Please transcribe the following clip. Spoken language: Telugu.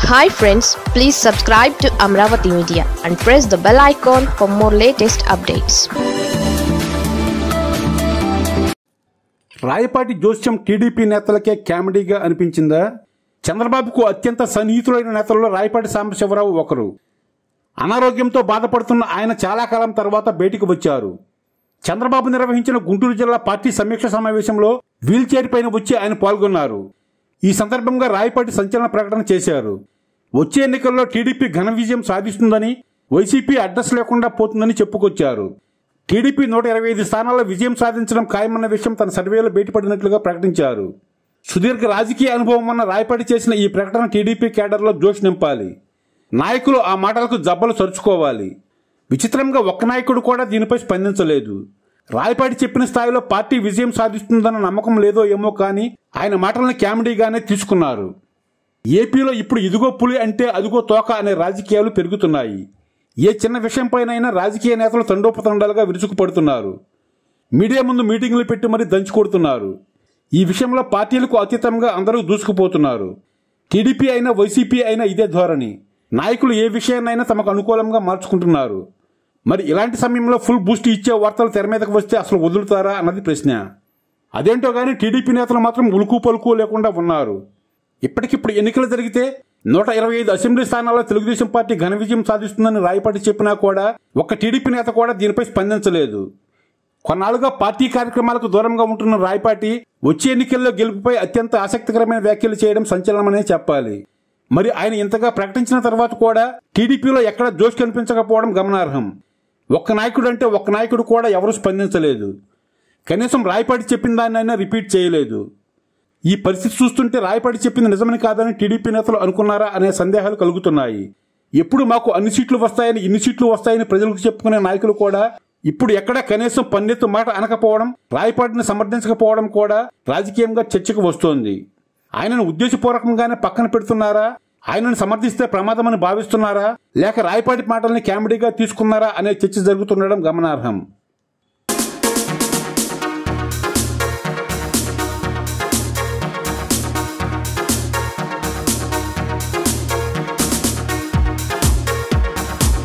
hi friends please subscribe to Amaravati media and press the bell icon for more latest updates Rayapati జోస్యం టీడీపీ నేతలకే కామెడీగా అనిపించిందా చంద్రబాబుకు అత్యంత సన్నిహితులైన నేతల్లో రాయపాటి సాంబశివరావు ఒకరు అనారోగ్యంతో బాధపడుతున్న ఆయన చాలా కాలం తర్వాత బయటికి వచ్చారు చంద్రబాబు నిర్వహించిన గుంటూరు జిల్లా పార్టీ సమీక్ష సమావేశంలో వీల్ చైర్ పైన వచ్చి ఆయన పాల్గొన్నారు ఈ సందర్భంగా రాయపాటి సంచలన ప్రకటన చేశారు వచ్చే ఎన్నికల్లో టీడీపీ ఘన విజయం సాధిస్తుందని వైసీపీ అడ్రస్ లేకుండా పోతుందని చెప్పుకొచ్చారు టీడీపీ నూట ఇరవై ఐదు స్థానాల్లో విజయం సాధించడం ఖాయమన్న విషయం తన సర్వేలో బయటపడినట్లుగా ప్రకటించారు సుదీర్ఘ రాజకీయ అనుభవం ఉన్న రాయపాటి చేసిన ఈ ప్రకటన టీడీపీ కేడర్లో జోష్ నింపాలి నాయకులు ఆ మాటలకు జబ్బలు సరుచుకోవాలి విచిత్రంగా ఒక్క నాయకుడు కూడా దీనిపై స్పందించలేదు రాయపాటి చెప్పిన స్థాయిలో పార్టీ విజయం సాధిస్తుందన్న నమ్మకం లేదో ఏమో కానీ ఆయన మాటలను కామెడీగానే తీసుకున్నారు ఏపీలో ఇప్పుడు ఇదిగో పులి అంటే అదిగో తోక అనే రాజకీయాలు పెరుగుతున్నాయి ఏ చిన్న విషయంపైనైనా రాజకీయ నేతలు తండోపతండాలుగా విరుచుకుపడుతున్నారు మీడియా ముందు మీటింగులు పెట్టి మరీ దంచి కొడుతున్నారు ఈ విషయంలో పార్టీలకు అతీతంగా అందరూ దూసుకుపోతున్నారు టీడీపీ అయినా వైసీపీ అయినా ఇదే ధోరణి నాయకులు ఏ విషయాన్నైనా తమకు అనుకూలంగా మార్చుకుంటున్నారు మరి ఇలాంటి సమయంలో ఫుల్ బూస్ట్ ఇచ్చే వార్తలు తెర మీదకు వస్తే అసలు వదులుతారా అన్నది ప్రశ్న అదేంటో కానీ టీడీపీ నేతలు మాత్రం ఉలుకు పలుకు లేకుండా ఉన్నారు ఇప్పటికిప్పుడు ఎన్నికలు జరిగితే నూట ఇరవై ఐదు అసెంబ్లీ స్థానాల్లో తెలుగుదేశం పార్టీ ఘన విజయం సాధిస్తుందని రాయపాటి చెప్పినా కూడా ఒక్క టీడీపీ నేత కూడా దీనిపై స్పందించలేదు కొన్నాళ్లుగా పార్టీ కార్యక్రమాలకు దూరంగా ఉంటున్న రాయపాటి వచ్చే ఎన్నికల్లో గెలుపుపై అత్యంత ఆసక్తికరమైన వ్యాఖ్యలు చేయడం సంచలనమనే చెప్పాలి మరి ఆయన ఇంతగా ప్రకటించిన తర్వాత కూడా టీడీపీలో ఎక్కడ జోష్ కనిపించకపోవడం గమనార్హం ఒక్క నాయకుడు అంటే ఒక్క నాయకుడు కూడా ఎవరూ స్పందించలేదు కనీసం రాయపాటి చెప్పిన దాన్నైనా రిపీట్ చేయలేదు ఈ పరిస్థితి చూస్తుంటే రాయపాటి చెప్పింది నిజమని కాదని టీడీపీ నేతలు అనుకున్నారా అనే సందేహాలు కలుగుతున్నాయి ఎప్పుడు మాకు అన్ని సీట్లు వస్తాయని ఇన్ని సీట్లు వస్తాయని ప్రజలకు చెప్పుకునే నాయకులు కూడా ఇప్పుడు ఎక్కడ కనీసం పన్నెత్తు మాట అనకపోవడం రాయపాటిని సమర్థించకపోవడం కూడా రాజకీయంగా చర్చకు వస్తోంది ఆయనను ఉద్దేశపూర్వకంగానే పక్కన పెడుతున్నారా ఆయనను సమర్థిస్తే ప్రమాదమని భావిస్తున్నారా లేక రాయపాటి మాటల్ని కామెడీగా తీసుకున్నారా అనే చర్చ జరుగుతుండడం గమనార్హం